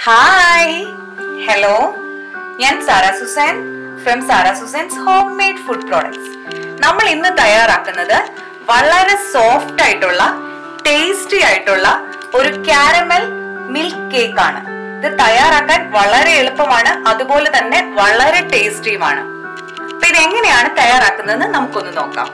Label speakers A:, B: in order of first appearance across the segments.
A: hi hello ഞാൻ Sara Suzain from Sara Suzain's home made food products നമ്മൾ ഇന്ന് തയ്യാറാക്കുന്നത് വളരെ സോഫ്റ്റ് ആയിട്ടുള്ള ടേസ്റ്റി ആയിട്ടുള്ള ഒരു കാരമൽ മിൽക്ക് കേക്ക് ആണ് ഇത് തയ്യാറാക്കാൻ വളരെ എളുപ്പമാണ് അതുപോലെ തന്നെ വളരെ ടേസ്റ്റിയുമാണ് അപ്പൊ ഇത് എങ്ങനെയാണ് തയ്യാറാക്കുന്നതെന്ന് നമുക്കൊന്ന് നോക്കാം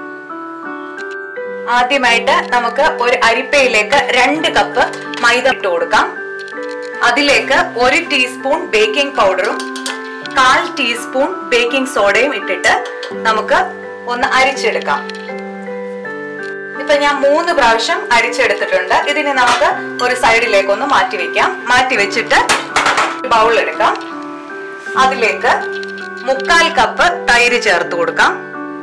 A: ആദ്യമായിട്ട് നമുക്ക് ഒരു അരിപ്പയിലേക്ക് രണ്ട് കപ്പ് മൈദ ഇട്ട് കൊടുക്കാം അതിലേക്ക് ഒരു ടീസ്പൂൺ ബേക്കിംഗ് പൗഡറും കാൽ ടീസ്പൂൺ ബേക്കിംഗ് സോഡയും ഇട്ടിട്ട് നമുക്ക് ഒന്ന് അരിച്ചെടുക്കാം ഇപ്പൊ ഞാൻ മൂന്ന് പ്രാവശ്യം അരിച്ചെടുത്തിട്ടുണ്ട് ഇതിനെ നമുക്ക് ഒരു സൈഡിലേക്ക് ഒന്ന് മാറ്റി വെക്കാം മാറ്റി വെച്ചിട്ട് ബൗൾ എടുക്കാം അതിലേക്ക് മുക്കാൽ കപ്പ് തൈര് ചേർത്ത് കൊടുക്കാം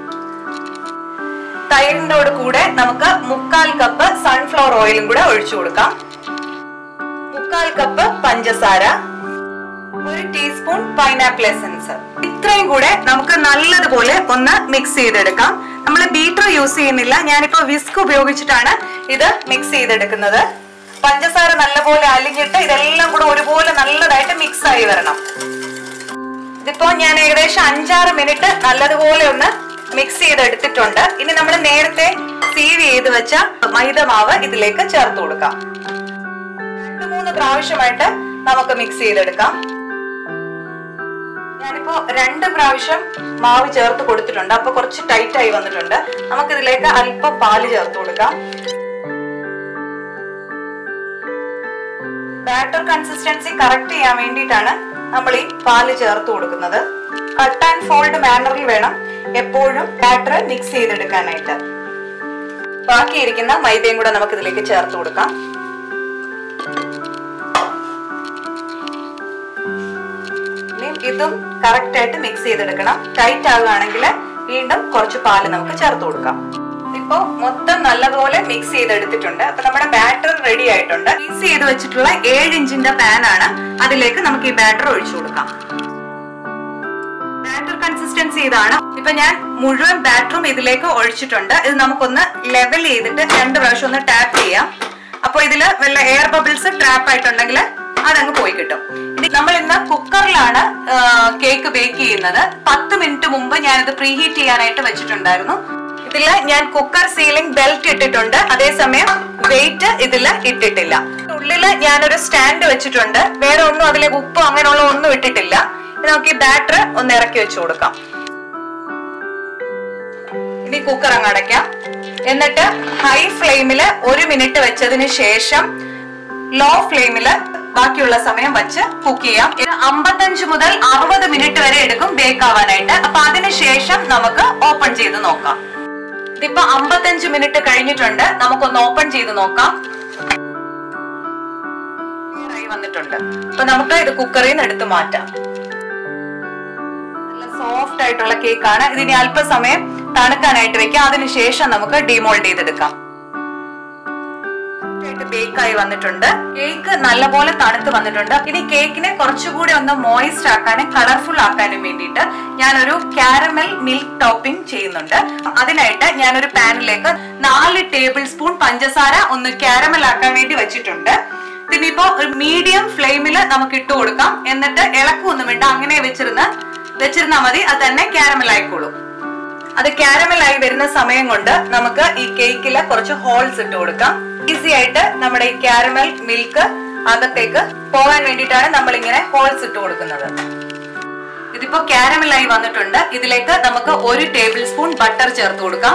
A: തൈരിനോട് കൂടെ നമുക്ക് മുക്കാൽ കപ്പ് സൺഫ്ലവർ ഓയിലും കൂടെ ഒഴിച്ചു കൊടുക്കാം മുക്കാൽ കപ്പ് പഞ്ചസാര ഒരു ടീസ്പൂൺ പൈനാപ്പിൾ എസൻസ് ഇത്രയും കൂടെ നമുക്ക് നല്ലതുപോലെ ഒന്ന് മിക്സ് ചെയ്തെടുക്കാം നമ്മൾ ബീറ്റർ യൂസ് ചെയ്യുന്നില്ല ഞാനിപ്പോ വിസ്ക് ഉപയോഗിച്ചിട്ടാണ് ഇത് മിക്സ് ചെയ്തെടുക്കുന്നത് പഞ്ചസാര നല്ലപോലെ അലിഞ്ഞിട്ട് ഇതെല്ലാം കൂടെ ഒരുപോലെ നല്ലതായിട്ട് മിക്സ് ആയി വരണം ഇതിപ്പോ ഞാൻ ഏകദേശം അഞ്ചാറ് മിനിറ്റ് നല്ലതുപോലെ ഒന്ന് മിക്സ് ചെയ്തെടുത്തിട്ടുണ്ട് ഇനി നമ്മൾ നേരത്തെ സീവ് ചെയ്ത് വെച്ച മൈദ മാവ് ഇതിലേക്ക് ചേർത്ത് കൊടുക്കാം രണ്ട് മൂന്ന് പ്രാവശ്യമായിട്ട് നമുക്ക് മിക്സ് ചെയ്തെടുക്കാം ഞാനിപ്പോ രണ്ട് പ്രാവശ്യം മാവ് ചേർത്ത് കൊടുത്തിട്ടുണ്ട് അപ്പൊ കുറച്ച് ടൈറ്റ് ആയി വന്നിട്ടുണ്ട് നമുക്ക് ഇതിലേക്ക് അല്പം പാല് ചേർത്ത് കൊടുക്കാം ബാറ്റർ കൺസിസ്റ്റൻസി കറക്റ്റ് ചെയ്യാൻ വേണ്ടിയിട്ടാണ് നമ്മൾ ഈ പാല് ചേർത്ത് കൊടുക്കുന്നത് കട്ട് ആൻഡ് ഫോൾഡ് മാനറിൽ വേണം എപ്പോഴും ബാറ്റർ മിക്സ് ചെയ്തെടുക്കാനായിട്ട് ബാക്കിയിരിക്കുന്ന മൈദയും കൂടെ നമുക്ക് ഇതിലേക്ക് ചേർത്ത് കൊടുക്കാം ഇനിയും ഇതും കറക്റ്റ് ആയിട്ട് മിക്സ് ചെയ്തെടുക്കണം ടൈറ്റ് ആകുകയാണെങ്കിൽ വീണ്ടും കുറച്ച് പാല് നമുക്ക് ചേർത്ത് കൊടുക്കാം ഇപ്പോ മൊത്തം നല്ലപോലെ മിക്സ് ചെയ്തെടുത്തിട്ടുണ്ട് അപ്പൊ നമ്മുടെ ബാറ്റർ റെഡി ആയിട്ടുണ്ട് മിക്സ് ചെയ്ത് വെച്ചിട്ടുള്ള ഏഴ് ഇഞ്ചിന്റെ പാൻ ആണ് അതിലേക്ക് നമുക്ക് ഈ ബാറ്റർ ഒഴിച്ചു കൊടുക്കാം ബാറ്റർ കൺസിസ്റ്റൻസി ഇതാണ് ഇപ്പൊ ഞാൻ മുഴുവൻ ബാറ്ററും ഇതിലേക്ക് ഒഴിച്ചിട്ടുണ്ട് ഇത് നമുക്കൊന്ന് ലെവൽ ചെയ്തിട്ട് രണ്ട് പ്രാവശ്യം ഒന്ന് ടാപ്പ് ചെയ്യാം അപ്പൊ ഇതില് വല്ല എയർ ബബിൾസ് ട്രാപ്പ് ആയിട്ടുണ്ടെങ്കിൽ അതങ്ങ് പോയി കിട്ടും ഇത് നമ്മൾ ഇന്ന് കുക്കറിലാണ് കേക്ക് ബേക്ക് ചെയ്യുന്നത് പത്ത് മിനിറ്റ് മുമ്പ് ഞാനിത് പ്രീ ഹീറ്റ് ചെയ്യാനായിട്ട് വെച്ചിട്ടുണ്ടായിരുന്നു ഇതില് ഞാൻ കുക്കർ സീലിംഗ് ബെൽറ്റ് ഇട്ടിട്ടുണ്ട് അതേസമയം വെയിറ്റ് ഇതില് ഇട്ടിട്ടില്ല ഉള്ളില് ഞാനൊരു സ്റ്റാൻഡ് വെച്ചിട്ടുണ്ട് വേറെ ഒന്നും അതിലേക്ക് ഉപ്പോ അങ്ങനെയുള്ള ഒന്നും ഇട്ടിട്ടില്ല ഇനി നമുക്ക് ഈ ബാറ്റർ ഒന്ന് ഇറക്കി വെച്ചു കൊടുക്കാം ഇനി കുക്കർ അങ്ങ് അടയ്ക്കാം എന്നിട്ട് ഹൈ ഫ്ലെയിമില് ഒരു മിനിറ്റ് വെച്ചതിന് ശേഷം ലോ ഫ്ലെയിമില് ബാക്കിയുള്ള സമയം വെച്ച് കുക്ക് ചെയ്യാം ഇത് അമ്പത്തഞ്ച് മുതൽ അറുപത് മിനിറ്റ് വരെ എടുക്കും ബേക്ക് ആവാനായിട്ട് അപ്പൊ അതിനുശേഷം നമുക്ക് ഓപ്പൺ ചെയ്ത് നോക്കാം ഇതിപ്പോ അമ്പത്തഞ്ച് മിനിറ്റ് കഴിഞ്ഞിട്ടുണ്ട് നമുക്കൊന്ന് ഓപ്പൺ ചെയ്ത് നോക്കാം Clear ആയി വന്നിട്ടുണ്ട് അപ്പൊ നമുക്ക് ഇത് കുക്കറിൽ നിന്ന് എടുത്ത് മാറ്റാം നല്ല സോഫ്റ്റ് ആയിട്ടുള്ള കേക്കാണ് ഇതിനി അല്പസമയം തണുക്കാനായിട്ട് വെക്കാം അതിനുശേഷം നമുക്ക് ഡിമോൾഡ് ചെയ്തെടുക്കാം ബേക്ക് ആയി വന്നിട്ടുണ്ട് കേക്ക് നല്ലപോലെ തണുത്ത് വന്നിട്ടുണ്ട് ഇനി കേക്കിനെ കുറച്ചുകൂടി ഒന്ന് മോയിസ്റ്റ് ആക്കാനും കളർഫുൾ ആക്കാനും വേണ്ടിയിട്ട് ഞാനൊരു കാരമൽ മിൽക്ക് ടോപ്പിംഗ് ചെയ്യുന്നുണ്ട് അതിനായിട്ട് ഞാനൊരു പാനിലേക്ക് നാല് ടേബിൾ സ്പൂൺ പഞ്ചസാര ഒന്ന് കാരമൽ ആക്കാൻ വേണ്ടി വെച്ചിട്ടുണ്ട് ഇതിനിപ്പോ ഒരു മീഡിയം ഫ്ലെയിമിൽ നമുക്ക് ഇട്ട് കൊടുക്കാം എന്നിട്ട് ഇളക്കൊന്നും വേണ്ട അങ്ങനെ വെച്ചിരുന്ന് വെച്ചിരുന്നാൽ മതി അത് തന്നെ കാരമൽ ആയിക്കോളും അത് കാരമൽ ആയി വരുന്ന സമയം കൊണ്ട് നമുക്ക് ഈ കേക്കില് കുറച്ച് ഹോൾസ് ഇട്ട് കൊടുക്കാം ഈസി ആയിട്ട് നമ്മുടെ ഈ കാരമൽ മിൽക്ക് അകത്തേക്ക് പോകാൻ വേണ്ടിയിട്ടാണ് നമ്മൾ ഇങ്ങനെ ഹോൾസ് ഇട്ട് കൊടുക്കുന്നത് ഇതിപ്പോ കാരമൽ ആയി വന്നിട്ടുണ്ട് ഇതിലേക്ക് നമുക്ക് ഒരു ടേബിൾ സ്പൂൺ ബട്ടർ ചേർത്ത് കൊടുക്കാം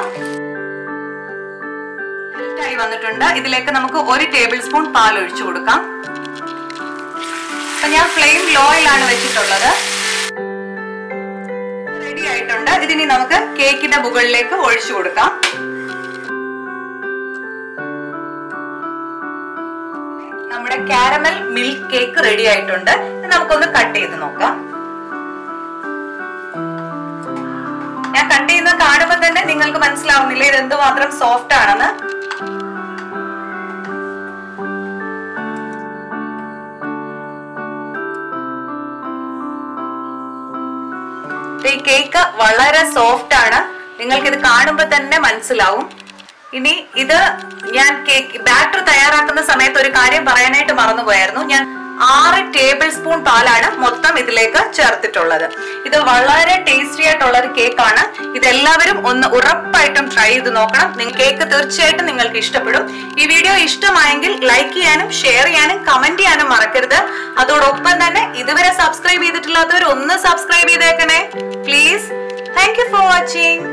A: Melt ആയി വന്നിട്ടുണ്ട് ഇതിലേക്ക് നമുക്ക് ഒരു ടേബിൾ സ്പൂൺ പാൽ ഒഴിച്ചു കൊടുക്കാം അപ്പൊ ഞാൻ ഫ്ലെയിം ലോയിലാണ് വെച്ചിട്ടുള്ളത് റെഡി ആയിട്ടുണ്ട് ഇതിനി നമുക്ക് കേക്കിന്റെ മുകളിലേക്ക് ഒഴിച്ചു കൊടുക്കാം നമ്മുടെ കാരമൽ മിൽക്ക് കേക്ക് റെഡി ആയിട്ടുണ്ട് ഇത് നമുക്കൊന്ന് കട്ട് ചെയ്ത് നോക്കാം ഞാൻ കട്ട് ചെയ്യുന്നത് കാണുമ്പോൾ തന്നെ നിങ്ങൾക്ക് മനസ്സിലാവുന്നില്ല ഇത് എന്തുമാത്രം സോഫ്റ്റ് ആണെന്ന് ഈ കേക്ക് വളരെ സോഫ്റ്റ് ആണ് നിങ്ങൾക്ക് ഇത് കാണുമ്പോൾ തന്നെ മനസ്സിലാവും ഇനി ഇത് ഞാൻ കേക്ക് ബാറ്റർ തയ്യാറാക്കുന്ന സമയത്ത് ഒരു കാര്യം പറയാനായിട്ട് മറന്നുപോയായിരുന്നു ഞാൻ ആറ് ടേബിൾ സ്പൂൺ പാലാണ് മൊത്തം ഇതിലേക്ക് ചേർത്തിട്ടുള്ളത് ഇത് വളരെ ടേസ്റ്റി ആയിട്ടുള്ള ഒരു കേക്കാണ് ഇത് എല്ലാവരും ഒന്ന് ഉറപ്പായിട്ടും ട്രൈ ചെയ്ത് നോക്കണം നിങ്ങൾ കേക്ക് തീർച്ചയായിട്ടും നിങ്ങൾക്ക് ഇഷ്ടപ്പെടും ഈ വീഡിയോ ഇഷ്ടമായെങ്കിൽ ലൈക്ക് ചെയ്യാനും ഷെയർ ചെയ്യാനും കമന്റ് ചെയ്യാനും മറക്കരുത് അതോടൊപ്പം തന്നെ ഇതുവരെ സബ്സ്ക്രൈബ് ചെയ്തിട്ടില്ലാത്തവർ ഒന്ന് സബ്സ്ക്രൈബ് ചെയ്തേക്കണേ please thank you for watching